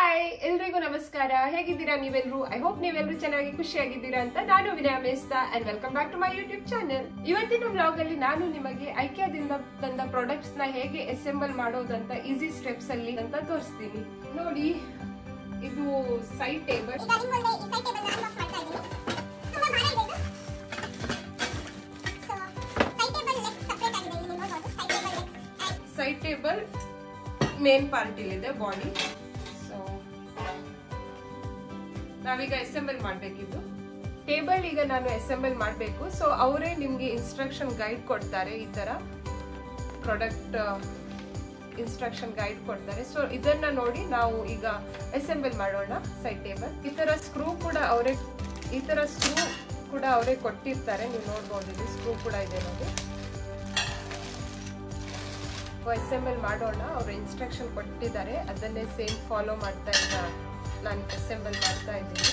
Hi ಎಲ್ರಿಗೂ ನಮಸ್ಕಾರ ಹೇಗಿದ್ದೀರಾ ನೀವೆಲ್ಲರೂ ಐ ಹೋಪ್ ನೀವೆಲ್ಲರೂ ಚೆನ್ನಾಗಿ ಖುಷಿಯಾಗಿದ್ದೀರಾ ಅಂತ ನಾನು Vinaya Mesta and welcome back to my YouTube channel ಇವತ್ತಿನ ವ್ಲಾಗ್ ಅಲ್ಲಿ ನಾನು ನಿಮಗೆ ಐಕ್ಯಾದಿಂದ ತಂದ ಪ್ರಾಡಕ್ಟ್ಸ್ ನ ಹೇಗೆ ಅಸೆಂಬಲ್ ಮಾಡೋದಂತ ಈಸಿ ಸ್ಟೆಪ್ಸ್ ಅಲ್ಲಿ ಅಂತ ತೋರಿಸ್ತೀನಿ ನೋಡಿ ಇದು ಸೈಡ್ ಟೇಬಲ್ ಈಗ ನಿಮ್ಮ ಮುಂದೆ ಈ ಸೈಡ್ ಟೇಬಲ್ ಅನ್ಬಾಕ್ಸ್ ಮಾಡ್ತಾ ಇದ್ದೀನಿ ತುಂಬಾ ಭಾರ ಇದೆ ಇದು so side table leg separate ಆಗಿದೆ ಇಲ್ಲಿ ನೀವು ನೋಡಬಹುದು side table leg and side table main part ಇಲ್ಲಿದೆ ಬಾಡಿ ಸೊ ನಾವೀಗ ಅಸೆಂಬಲ್ ಮಾಡಬೇಕಿದ್ದು ಟೇಬಲ್ ಈಗ ನಾನು ಅಸೆಂಬಲ್ ಮಾಡಬೇಕು ಸೊ ಅವರೇ ನಿಮಗೆ ಇನ್ಸ್ಟ್ರಕ್ಷನ್ ಗೈಡ್ ಕೊಡ್ತಾರೆ ಈ ತರ ಪ್ರಾಡಕ್ಟ್ ಇನ್ಸ್ಟ್ರಕ್ಷನ್ ಗೈಡ್ ಕೊಡ್ತಾರೆ ಸೊ ಇದನ್ನ ನೋಡಿ ನಾವು ಈಗ ಅಸೆಂಬಲ್ ಮಾಡೋಣ ಸೈಡ್ ಟೇಬಲ್ ಈ ತರ ಸ್ಕ್ರೂ ಕೂಡ ಅವರೇ ಈ ತರ ಸ್ಕ್ರೂ ಕೂಡ ಅವರೇ ಕೊಟ್ಟಿರ್ತಾರೆ ನೀವು ನೋಡ್ಬೋದು ಇಲ್ಲಿ ಸ್ಕ್ರೂ ಕೂಡ ಇದೆ ನೋಡಿ ಅಸೆಂಬಲ್ ಮಾಡೋಣ ಅವರು ಇನ್ಸ್ಟ್ರಕ್ಷನ್ ಕೊಟ್ಟಿದ್ದಾರೆ ಅದನ್ನೇ ಸೇಮ್ ಫಾಲೋ ಮಾಡ್ತಾ ಈಗ ನಾನು ಅಸೆಂಬಲ್ ಮಾಡ್ತಾ ಇದ್ದೀನಿ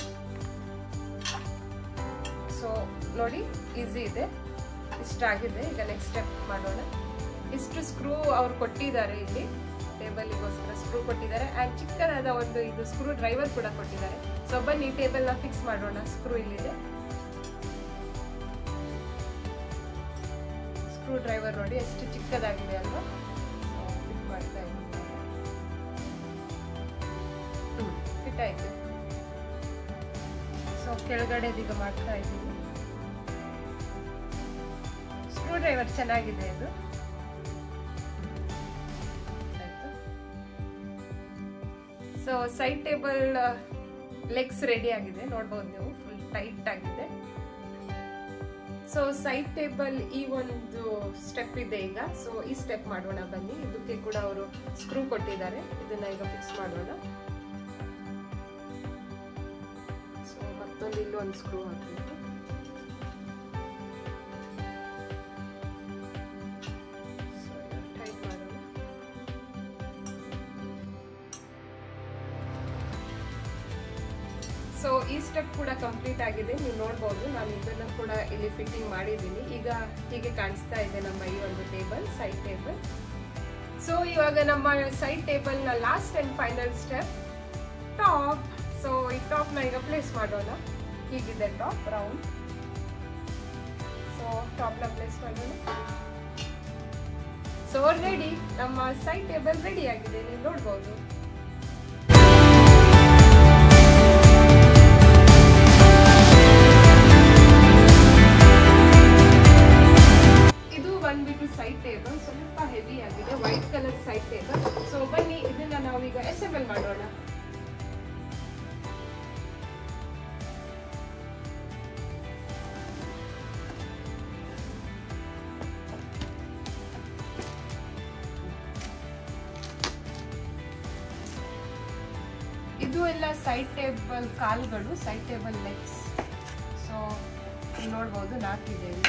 ಸೊ ನೋಡಿ ಈಸಿ ಇದೆ ಇಷ್ಟಾಗಿದೆ ಈಗ ನೆಕ್ಸ್ಟ್ ಸ್ಟೆಪ್ ಮಾಡೋಣ ಇಷ್ಟು ಸ್ಕ್ರೂ ಅವ್ರು ಕೊಟ್ಟಿದ್ದಾರೆ ಇಲ್ಲಿ ಟೇಬಲಿಗೋಸ್ಕರ ಸ್ಕ್ರೂ ಕೊಟ್ಟಿದ್ದಾರೆ ಆ್ಯಂಡ್ ಚಿಕ್ಕದಾದ ಒಂದು ಇದು ಸ್ಕ್ರೂ ಡ್ರೈವರ್ ಕೂಡ ಕೊಟ್ಟಿದ್ದಾರೆ ಸೊ ಬನ್ನಿ ಟೇಬಲ್ನ ಫಿಕ್ಸ್ ಮಾಡೋಣ ಸ್ಕ್ರೂ ಇಲ್ಲಿದೆ ಸ್ಕ್ರೂ ಡ್ರೈವರ್ ನೋಡಿ ಎಷ್ಟು ಚಿಕ್ಕದಾಗಿದೆ ಅಲ್ವಾ ಫಿಟ್ ಮಾಡ್ತಾ ಇದ್ದೀನಿ ಫಿಟ್ ಆಯ್ತು ಸೊ ಕೆಳಗಡೆ ಈಗ ಮಾಡ್ತಾ ಇದ್ದೀನಿ ಸ್ಕ್ರೂ ಡ್ರೈವರ್ ಚೆನ್ನಾಗಿದೆ ಇದು so side table legs ready ಆಗಿದೆ ನೋಡ್ಬೋದು ನೀವು ಫುಲ್ ಟೈಟ್ ಆಗಿದೆ ಸೊ ಸೈಡ್ ಟೇಬಲ್ ಈ ಒಂದು ಸ್ಟೆಪ್ ಇದೆ ಈಗ ಸೊ ಈ ಸ್ಟೆಪ್ ಮಾಡೋಣ ಬನ್ನಿ ಇದಕ್ಕೆ ಕೂಡ ಅವರು ಸ್ಕ್ರೂ ಕೊಟ್ಟಿದ್ದಾರೆ ಇದನ್ನ ಈಗ ಫಿಕ್ಸ್ ಮಾಡೋಣ ಸೊ ಮತ್ತೊಂದು ಇಲ್ಲೂ ಒಂದು ಸ್ಕ್ರೂ ಹಾಕಬೇಕು ಟೈಟ್ ಮಾಡೋಣ ಸೊ ಈ ಸ್ಟೆಪ್ ಕೂಡ ಕಂಪ್ಲೀಟ್ ಆಗಿದೆ ನೀವು ನೋಡ್ಬೋದು ನಾನು ಇದನ್ನು ಕೂಡ ಇಲ್ಲಿ ಫಿಟ್ಟಿಂಗ್ ಮಾಡಿದ್ದೀನಿ ಈಗ ಹೀಗೆ ಕಾಣಿಸ್ತಾ ಇದೆ ನಮ್ಮ ಈ ಒಂದು ಟೇಬಲ್ ಸೈಡ್ ಟೇಬಲ್ ಸೊ ಇವಾಗ ನಮ್ಮ ಸೈಡ್ ಟೇಬಲ್ನ last and final step top so ಈ ಟಾಪ್ನ ಈಗ ಪ್ಲೇಸ್ ಮಾಡೋಣ ಹೀಗಿದೆ ಟಾಪ್ ರೌಂಡ್ ಸೊ ಟಾಪ್ನ ಪ್ಲೇಸ್ ಮಾಡೋಣ ಸೊ ರೆಡಿ ನಮ್ಮ ಸೈಡ್ ಟೇಬಲ್ ರೆಡಿ ಆಗಿದೆ ನೀವು ನೋಡ್ಬೋದು ಇದು ಬಂದ್ಬಿಟ್ಟು ಸೈಡ್ ಟೇಬಲ್ ಸ್ವಲ್ಪ ಹೆವಿ ಆಗಿದೆ white colour side table so ಬನ್ನಿ ಇದನ್ನ ನಾವೀಗ ಅಸೆಂಬಲ್ ಮಾಡೋಣ ಇದು ಎಲ್ಲ ಸೈಡ್ ಟೇಬಲ್ ಕಾಲ್ಗಳು ಸೈಡ್ ಟೇಬಲ್ ಲೆಗ್ಸ್ ಸೊ ನೋಡ್ಬೋದು ನಾಲ್ಕಿದೆ ಇಲ್ಲಿ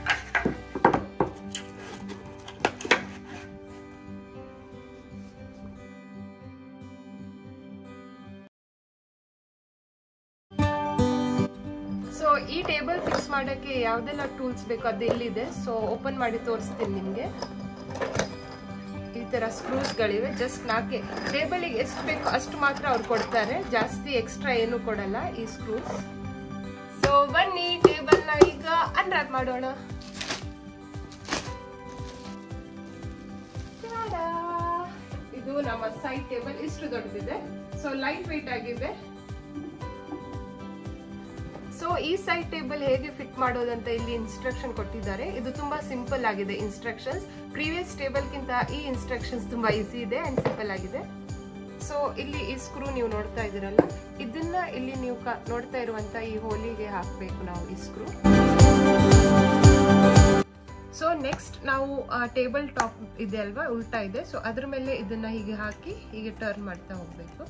ಸೊ ಈ ಟೇಬಲ್ ಫಿಕ್ಸ್ ಮಾಡೋಕ್ಕೆ ಯಾವ್ದೆಲ್ಲ ಟೂಲ್ಸ್ ಬೇಕು ಅದು ಇಲ್ಲಿದೆ ಸೊ ಓಪನ್ ಮಾಡಿ ತೋರಿಸ್ತೀನಿ ನಿಮಗೆ ಈ ತರ ಸ್ಕ್ರೂಸ್ಗಳಿವೆ ಜಸ್ಟ್ ನಾಲ್ಕೆ ಟೇಬಲಿಗೆ ಎಷ್ಟು ಬೇಕು ಅಷ್ಟು ಮಾತ್ರ ಅವ್ರು ಕೊಡ್ತಾರೆ ಜಾಸ್ತಿ ಎಕ್ಸ್ಟ್ರಾ ಏನು ಕೊಡಲ್ಲ ಈ ಸ್ಕ್ರೂಸ್ ಸೊ ಬನ್ನಿ ಟೇಬಲ್ನ ಈಗ ಅನ್ರಾಪ್ ಮಾಡೋಣ ಟಾಡಾ! ಇದು ನಮ್ಮ ಸೈಡ್ ಟೇಬಲ್ ಇಷ್ಟು ದೊಡ್ಡದಿದೆ ಸೊ ಲೈಟ್ ವೆಯ್ಟ್ ಆಗಿದೆ ಸೊ ಈ ಸೈಡ್ ಟೇಬಲ್ ಹೇಗೆ ಫಿಟ್ ಮಾಡೋದಂತ ಇಲ್ಲಿ ಇನ್ಸ್ಟ್ರಕ್ಷನ್ ಕೊಟ್ಟಿದ್ದಾರೆ ಇದು ತುಂಬಾ ಸಿಂಪಲ್ ಆಗಿದೆ ಇನ್ಸ್ಟ್ರಕ್ಷನ್ಸ್ ಪ್ರೀವಿಯಸ್ ಟೇಬಲ್ಗಿಂತ ಈ ಇನ್ಸ್ಟ್ರಕ್ಷನ್ಸ್ ತುಂಬಾ ಈಸಿ ಇದೆ ಅಂಡ್ ಸಿಂಪಲ್ ಆಗಿದೆ ಸೊ ಇಲ್ಲಿ ಈ ಸ್ಕ್ರೂ ನೀವು ನೋಡ್ತಾ ಇದ್ದೀರಲ್ಲ ಇದನ್ನ ಇಲ್ಲಿ ನೀವು ಕ- ನೋಡ್ತಾ ಇರುವಂತ ಈ ಹೋಲಿಗೆ ಹಾಕಬೇಕು ನಾವು ಈ ಸ್ಕ್ರೂ ಸೊ ನೆಕ್ಸ್ಟ್ ನಾವು ಟೇಬಲ್ ಟಾಪ್ ಇದೆ ಅಲ್ವಾ ಉಲ್ಟಾ ಇದೆ ಸೊ ಅದ್ರ ಮೇಲೆ ಇದನ್ನ ಹೀಗೆ ಹಾಕಿ ಹೀಗೆ ಟರ್ನ್ ಮಾಡ್ತಾ ಹೋಗ್ಬೇಕು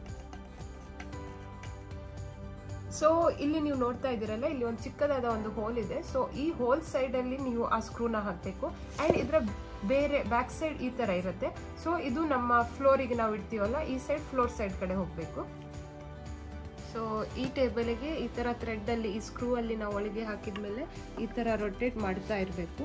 ಸೊ ಇಲ್ಲಿ ನೀವು ನೋಡ್ತಾ ಇದ್ದೀರಲ್ಲ ಇಲ್ಲಿ ಒಂದು ಚಿಕ್ಕದಾದ ಒಂದು ಹೋಲ್ ಇದೆ ಸೊ ಈ ಹೋಲ್ ಸೈಡ್ ಅಲ್ಲಿ ನೀವು ಆ ಸ್ಕ್ರೂನ ಹಾಕಬೇಕು ಅಂಡ್ ಇದರ ಬೇರೆ ಬ್ಯಾಕ್ ಸೈಡ್ ಈ ತರ ಇರುತ್ತೆ ಸೊ ಇದು ನಮ್ಮ ಫ್ಲೋರಿಗೆ ನಾವು ಇಡ್ತೀವಲ್ಲ ಈ ಸೈಡ್ ಫ್ಲೋರ್ ಸೈಡ್ ಕಡೆ ಹೋಗಬೇಕು ಸೊ ಈ ಟೇಬಲಿಗೆ ಈ ತರ ಥ್ರೆಡ್ ಅಲ್ಲಿ ಈ ಸ್ಕ್ರೂ ಅಲ್ಲಿ ನಾವು ಒಳಗೆ ಹಾಕಿದ್ಮೇಲೆ ಈ ತರ ರೊಟೇಟ್ ಮಾಡ್ತಾ ಇರಬೇಕು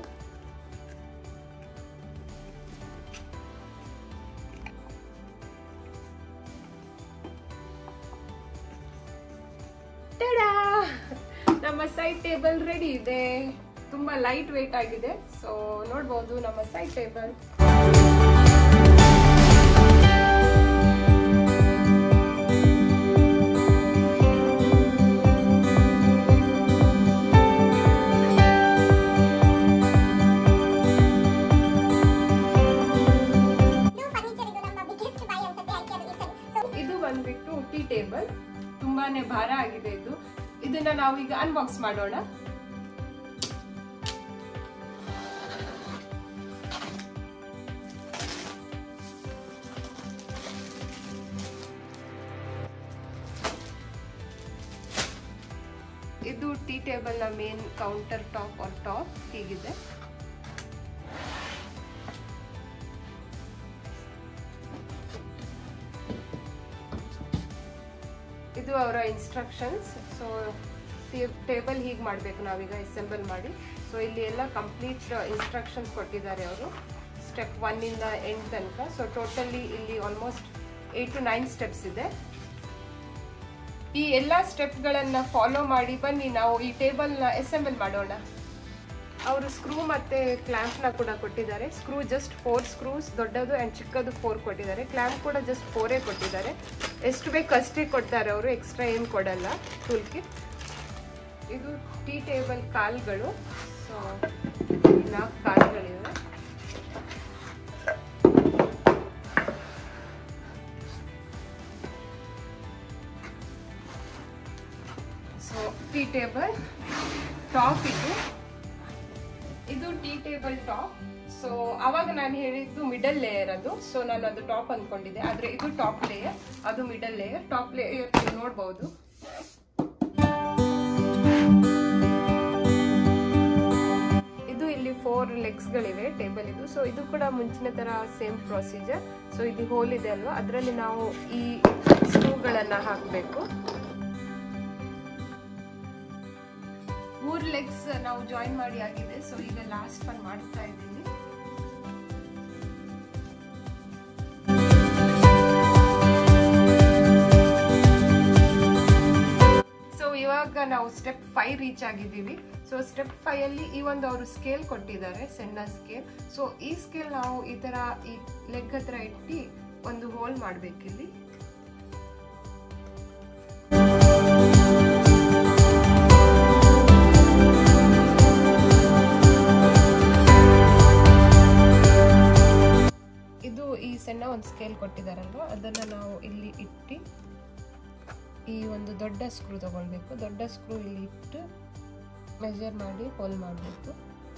ನಮ್ಮ ಸೈಡ್ ಟೇಬಲ್ ರೆಡಿ ಇದೆ ತುಂಬಾ ಲೈಟ್ ವೇಟ್ ಆಗಿದೆ ಸೊ ನೋಡ್ಬೋದು ನಮ್ಮ ಸೈಡ್ ಟೇಬಲ್ ಇದು ಫರ್ನಿಚರ್ ಇದು ನಮ್ಮ ಬಿಗ್ಗೆಸ್ಟ್ ಬೈ ಅನ್ಸುತ್ತೆ ಆಯ್ಕೆ ಅದು ಈ ಸರಿ ಸೊ ಇದು ಬಂದ್ಬಿಟ್ಟು ಟೀ ಟೇಬಲ್ ತುಂಬಾನೇ ಭಾರ ಆಗಿದೆ ಇದು ಇದನ್ನ ನಾವೀಗ ಅನ್ಬಾಕ್ಸ್ ಮಾಡೋಣ ಇದು ಟೀ ಟೇಬಲ್ ನ main counter top or top ಹೀಗಿದೆ ಇದು ಅವರ ಇನ್ಸ್ಟ್ರಕ್ಷನ್ಸ್ ಸೊ ಟೇಬಲ್ ಹೀಗೆ ಮಾಡಬೇಕು ನಾವೀಗ ಅಸೆಂಬಲ್ ಮಾಡಿ ಸೊ ಇಲ್ಲಿ ಎಲ್ಲ ಕಂಪ್ಲೀಟ್ ಇನ್ಸ್ಟ್ರಕ್ಷನ್ಸ್ ಕೊಟ್ಟಿದ್ದಾರೆ ಅವರು ಸ್ಟೆಪ್ ಒನ್ನಿಂದ ಎಂಡ್ ತನಕ ಸೊ ಟೋಟಲಿ ಇಲ್ಲಿ almost eight to nine steps ಇದೆ ಈ ಎಲ್ಲ ಸ್ಟೆಪ್ಗಳನ್ನು ಫಾಲೋ ಮಾಡಿ ಬನ್ನಿ ನಾವು ಈ ಟೇಬಲ್ನ ಅಸೆಂಬಲ್ ಮಾಡೋಣ ಅವರು ಸ್ಕ್ರೂ ಮತ್ತೆ ಕ್ಲ್ಯಾಂಪ್ನ ಕೂಡ ಕೊಟ್ಟಿದ್ದಾರೆ ಸ್ಕ್ರೂ ಜಸ್ಟ್ ಫೋರ್ ಸ್ಕ್ರೂಸ್ ದೊಡ್ಡದು ಆ್ಯಂಡ್ ಚಿಕ್ಕದು ಫೋರ್ ಕೊಟ್ಟಿದ್ದಾರೆ ಕ್ಲ್ಯಾಂಪ್ ಕೂಡ ಜಸ್ಟ್ ಫೋರೇ ಕೊಟ್ಟಿದ್ದಾರೆ ಎಷ್ಟು ಬೇಕು ಅಷ್ಟೇ ಕೊಡ್ತಾರೆ ಅವರು ಎಕ್ಸ್ಟ್ರಾ ಏನು ಕೊಡಲ್ಲ ಟೂಲ್ ಕಿಟ್ ಇದು ಟೀ ಟೇಬಲ್ ಕಾಲ್ಗಳು ಸೊ ನಾಲ್ಕು ಕಾಲ್ಗಳಿವೆ ಸೊ ಟೀ ಟೇಬಲ್ ಟಾಪ್ ಇದು ಇದು ಟೀ ಟೇಬಲ್ ಟಾಪ್ ಸೊ ಅವಾಗ ನಾನು ಹೇಳಿದ್ದು ಮಿಡಲ್ ಲೇಯರ್ ಅದು ಸೊ ನಾನು ಅದು ಟಾಪ್ ಅಂದ್ಕೊಂಡಿದ್ದೆ ಆದ್ರೆ ಇದು ಟಾಪ್ ಲೇಯರ್ ಅದು ಮಿಡಲ್ ಲೇಯರ್ ಟಾಪ್ ಲೇಯರ್ ನೀವು ನೋಡ್ಬೋದು ಇದು ಇಲ್ಲಿ ಫೋರ್ ಲೆಗ್ಸ್ಗಳಿವೆ ಟೇಬಲ್ ಇದು ಸೊ ಇದು ಕೂಡ ಮುಂಚಿನ ತರ ಸೇಮ್ ಪ್ರೊಸೀಜರ್ ಸೊ ಇಲ್ಲಿ ಹೋಲ್ ಇದೆ ಅಲ್ವಾ ಅದರಲ್ಲಿ ನಾವು ಈ ಸ್ಕ್ರೂಗಳನ್ನ ಹಾಕಬೇಕು ಮೂರ್ ಲೆಗ್ಸ್ ನಾವು ಜಾಯಿನ್ ಮಾಡಿ ಆಗಿದೆ ಸೊ ಈಗ ಲಾಸ್ಟ್ ಒನ್ ಮಾಡ್ತಾ ಇದ್ದೀನಿ ಸೊ ಇವಾಗ ನಾವು ಸ್ಟೆಪ್ ಫೈವ್ ರೀಚ್ ಆಗಿದ್ದೀವಿ ಸೊ ಸ್ಟೆಪ್ ಫೈವ್ ಅಲ್ಲಿ ಈ ಒಂದು ಅವರು ಸ್ಕೇಲ್ ಕೊಟ್ಟಿದ್ದಾರೆ ಸಣ್ಣ ಸ್ಕೇಲ್ ಸೊ ಈ ಸ್ಕೇಲ್ ನಾವು ಈ ತರ ಈ ಲೆಗ್ ಹತ್ರ ಇಟ್ಟು ಒಂದು ಹೋಲ್ ಮಾಡ್ಬೇಕಿಲ್ಲಿ ಇದು ಈ ಸಣ್ಣ ಒಂದು ಸ್ಕೇಲ್ ಕೊಟ್ಟಿದ್ದಾರಲ್ವ ಅದನ್ನ ನಾವು ಇಲ್ಲಿ ಇಟ್ಟು ಈ ಒಂದು ದೊಡ್ಡ ಸ್ಕ್ರೂ ತಗೊಳ್ಬೇಕು ದೊಡ್ಡ ಸ್ಕ್ರೂ ಇಲ್ಲಿ ಇಟ್ಟು ಮೆಜರ್ ಮಾಡಿ ಹೋಲ್ ಮಾಡಬೇಕು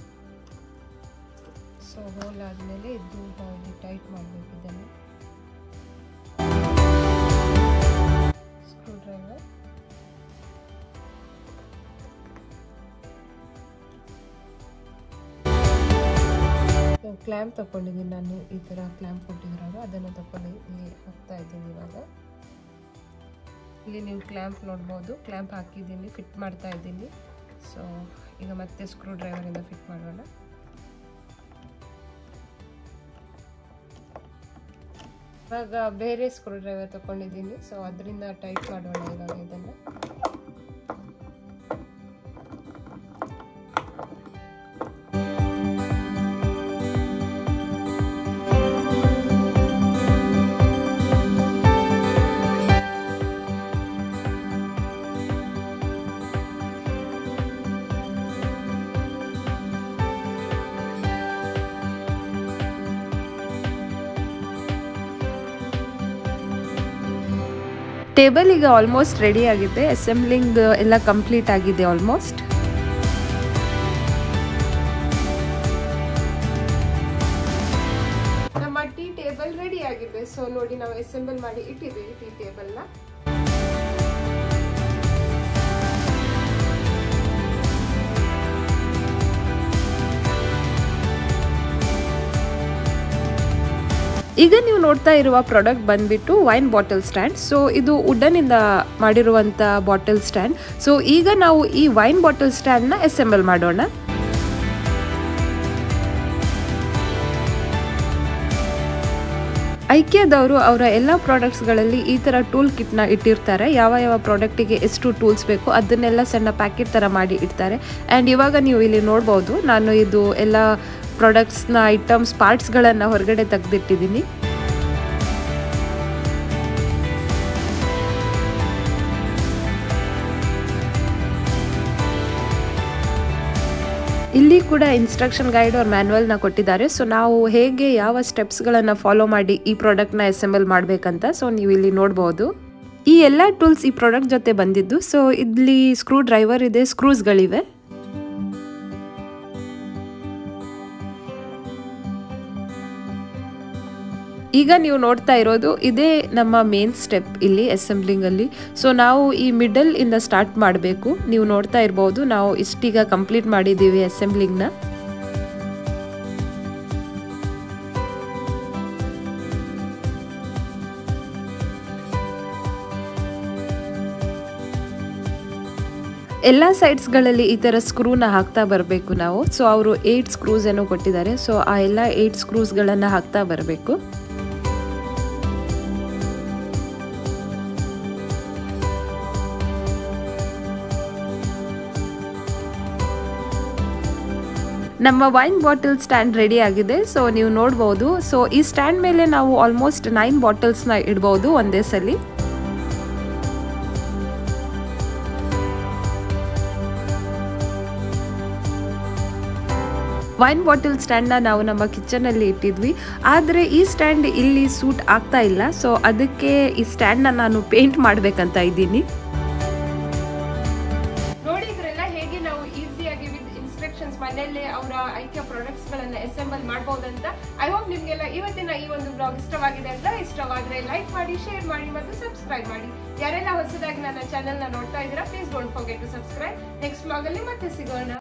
ಸೊ ಹೋಲ್ ಆದಮೇಲೆ ಇದು ಇಲ್ಲಿ ಟೈಟ್ ಮಾಡಬೇಕು ಇದನ್ನು ಸ್ಕ್ರೂ ಡ್ರೈವರ್ ಕ್ಲ್ಯಾಂಪ್ ತಗೊಂಡಿದ್ದೀನಿ ನಾನು ಈ ಥರ ಕ್ಲ್ಯಾಂಪ್ ಕೊಟ್ಟಿದ್ರು ಅದನ್ನು ತಗೊಂಡು ಇಲ್ಲಿ ಹಾಕ್ತಾ ಇದ್ದೀನಿ ಇವಾಗ ಇಲ್ಲಿ ನೀವು ಕ್ಲ್ಯಾಂಪ್ ನೋಡ್ಬೋದು ಕ್ಲ್ಯಾಂಪ್ ಹಾಕಿದ್ದೀನಿ ಫಿಟ್ ಮಾಡ್ತಾ ಇದ್ದೀನಿ ಸೊ ಈಗ ಮತ್ತೆ ಸ್ಕ್ರೂ ಡ್ರೈವರಿಂದ ಫಿಟ್ ಮಾಡೋಣ ಇವಾಗ ಬೇರೆ ಸ್ಕ್ರೂ ಡ್ರೈವರ್ ತಗೊಂಡಿದ್ದೀನಿ ಸೊ ಅದರಿಂದ ಟೈಟ್ ಮಾಡೋಣ ಇವಾಗ ಇದನ್ನು ಟೇಬಲ್ ಈಗ ಆಲ್ಮೋಸ್ಟ್ ರೆಡಿ ಆಗಿದೆ ಅಸೆಂಬ್ಲಿಂಗ್ ಎಲ್ಲ ಕಂಪ್ಲೀಟ್ ಆಗಿದೆ ಆಲ್ಮೋಸ್ಟ್ ನಮ್ಮ ಟೀ ಟೇಬಲ್ ರೆಡಿ ಆಗಿದೆ ಸೊ ನೋಡಿ ನಾವು ಅಸೆಂಬಲ್ ಮಾಡಿ ಇಟ್ಟಿದ್ದೀವಿ ಟೀ ಟೇಬಲ್ನ ಈಗ ನೀವು ನೋಡ್ತಾ ಇರುವ ಪ್ರಾಡಕ್ಟ್ ಬಂದ್ಬಿಟ್ಟು ವೈನ್ ಬಾಟಲ್ ಸ್ಟ್ಯಾಂಡ್ ಸೊ ಇದು ವುಡನ್ನಿಂದ ಮಾಡಿರುವಂಥ ಬಾಟಲ್ ಸ್ಟ್ಯಾಂಡ್ ಸೊ ಈಗ ನಾವು ಈ ವೈನ್ ಬಾಟಲ್ ಸ್ಟ್ಯಾಂಡ್ನ ಅಸೆಂಬಲ್ ಮಾಡೋಣ ಐಕ್ಯದವರು ಅವರ ಎಲ್ಲ ಪ್ರಾಡಕ್ಟ್ಸ್ಗಳಲ್ಲಿ ಈ ಥರ ಟೂಲ್ ಕಿಟ್ನ ಇಟ್ಟಿರ್ತಾರೆ ಯಾವ ಯಾವ ಪ್ರಾಡಕ್ಟಿಗೆ ಎಷ್ಟು ಟೂಲ್ಸ್ ಬೇಕು ಅದನ್ನೆಲ್ಲ ಸಣ್ಣ ಪ್ಯಾಕೆಟ್ ಥರ ಮಾಡಿ ಇಡ್ತಾರೆ ಆ್ಯಂಡ್ ಇವಾಗ ನೀವು ಇಲ್ಲಿ ನೋಡ್ಬೋದು ನಾನು ಇದು ಎಲ್ಲ ಪ್ರಾಡಕ್ಟ್ಸ್ನ ಐಟಮ್ಸ್ ಪಾರ್ಟ್ಸ್ಗಳನ್ನು ಹೊರಗಡೆ ತೆಗೆದಿಟ್ಟಿದ್ದೀನಿ ಇಲ್ಲಿ ಕೂಡ ಇನ್ಸ್ಟ್ರಕ್ಷನ್ ಗೈಡ್ ಅವ್ರ ಮ್ಯಾನ್ಯಲ್ನ ಕೊಟ್ಟಿದ್ದಾರೆ ಸೊ ನಾವು ಹೇಗೆ ಯಾವ ಸ್ಟೆಪ್ಸ್ಗಳನ್ನು ಫಾಲೋ ಮಾಡಿ ಈ ಪ್ರಾಡಕ್ಟ್ನ ಅಸೆಂಬಲ್ ಮಾಡಬೇಕಂತ ಸೊ ನೀವು ಇಲ್ಲಿ ನೋಡ್ಬೋದು ಈ ಎಲ್ಲ ಟೂಲ್ಸ್ ಈ ಪ್ರಾಡಕ್ಟ್ ಜೊತೆ ಬಂದಿದ್ದು ಸೊ ಇಲ್ಲಿ ಸ್ಕ್ರೂ ಡ್ರೈವರ್ ಇದೆ ಸ್ಕ್ರೂಸ್ಗಳಿವೆ ಈಗ ನೀವು ನೋಡ್ತಾ ಇರೋದು ಇದೇ ನಮ್ಮ ಮೇನ್ ಸ್ಟೆಪ್ ಇಲ್ಲಿ ಅಸೆಂಬ್ಲಿಂಗಲ್ಲಿ ಸೊ ನಾವು ಈ ಮಿಡಲ್ ಇಂದ ಸ್ಟಾರ್ಟ್ ಮಾಡಬೇಕು ನೀವು ನೋಡ್ತಾ ಇರ್ಬೋದು ನಾವು ಇಷ್ಟೀಗ ಕಂಪ್ಲೀಟ್ ಮಾಡಿದ್ದೀವಿ ಅಸೆಂಬ್ಲಿಂಗ್ನ ಎಲ್ಲ ಸೈಡ್ಸ್ಗಳಲ್ಲಿ ಈ ಥರ ಸ್ಕ್ರೂನ ಹಾಕ್ತಾ ಬರಬೇಕು ನಾವು ಸೊ ಅವರು ಏಯ್ಟ್ ಸ್ಕ್ರೂಸ್ ಏನೋ ಕೊಟ್ಟಿದ್ದಾರೆ ಸೊ ಆ ಎಲ್ಲ ಏಯ್ಟ್ ಸ್ಕ್ರೂಸ್ಗಳನ್ನು ಹಾಕ್ತಾ ಬರಬೇಕು ನಮ್ಮ ವೈನ್ ಬಾಟಲ್ ಸ್ಟ್ಯಾಂಡ್ ರೆಡಿ ಆಗಿದೆ ಸೊ ನೀವು ನೋಡ್ಬೋದು ಸೊ ಈ ಸ್ಟ್ಯಾಂಡ್ ಮೇಲೆ ನಾವು ಆಲ್ಮೋಸ್ಟ್ ನೈನ್ ಬಾಟಲ್ಸ್ನ ಇಡ್ಬೋದು ಒಂದೇ ಸಲ ವೈನ್ ಬಾಟಲ್ ಸ್ಟ್ಯಾಂಡ್ನ ನಾವು ನಮ್ಮ ಕಿಚನಲ್ಲಿ ಇಟ್ಟಿದ್ವಿ ಆದರೆ ಈ ಸ್ಟ್ಯಾಂಡ್ ಇಲ್ಲಿ ಸೂಟ್ ಆಗ್ತಾ ಇಲ್ಲ ಸೊ ಅದಕ್ಕೆ ಈ ಸ್ಟ್ಯಾಂಡ್ನ ನಾನು ಪೇಂಟ್ ಮಾಡಬೇಕಂತ ಇದ್ದೀನಿ ನೋಡಿದ್ರಲ್ಲ ಹೇಗೆ ನಾವು ಈಸಿಯಾಗಿ ವಿತ್ ಇನ್ಸ್ಟ್ರಕ್ಷನ್ಸ್ ಮನೆಯಲ್ಲೇ ಅವರ ಐಕ್ಯ ಪ್ರಾಡಕ್ಟ್ಸ್ ಗಳನ್ನ ಅಸೆಂಬಲ್ ಮಾಡಬಹುದಂತ ಐ ಹೋಪ್ ನಿಮ್ಗೆಲ್ಲ ಇವತ್ತಿನ ಈ ಒಂದು ಬ್ಲಾಗ್ ಇಷ್ಟವಾಗಿದೆ ಅಂತ ಇಷ್ಟವಾದ್ರೆ ಲೈಕ್ ಮಾಡಿ ಶೇರ್ ಮಾಡಿ ಮತ್ತು ಸಬ್ಸ್ಕ್ರೈಬ್ ಮಾಡಿ ಯಾರೆಲ್ಲ ಹೊಸದಾಗಿ ನನ್ನ ಚಾನೆಲ್ ನ ನೋಡ್ತಾ ಇದ್ದೀರಾ please don't forget to subscribe next blog ಅಲ್ಲಿ ಮತ್ತೆ ಸಿಗೋಣ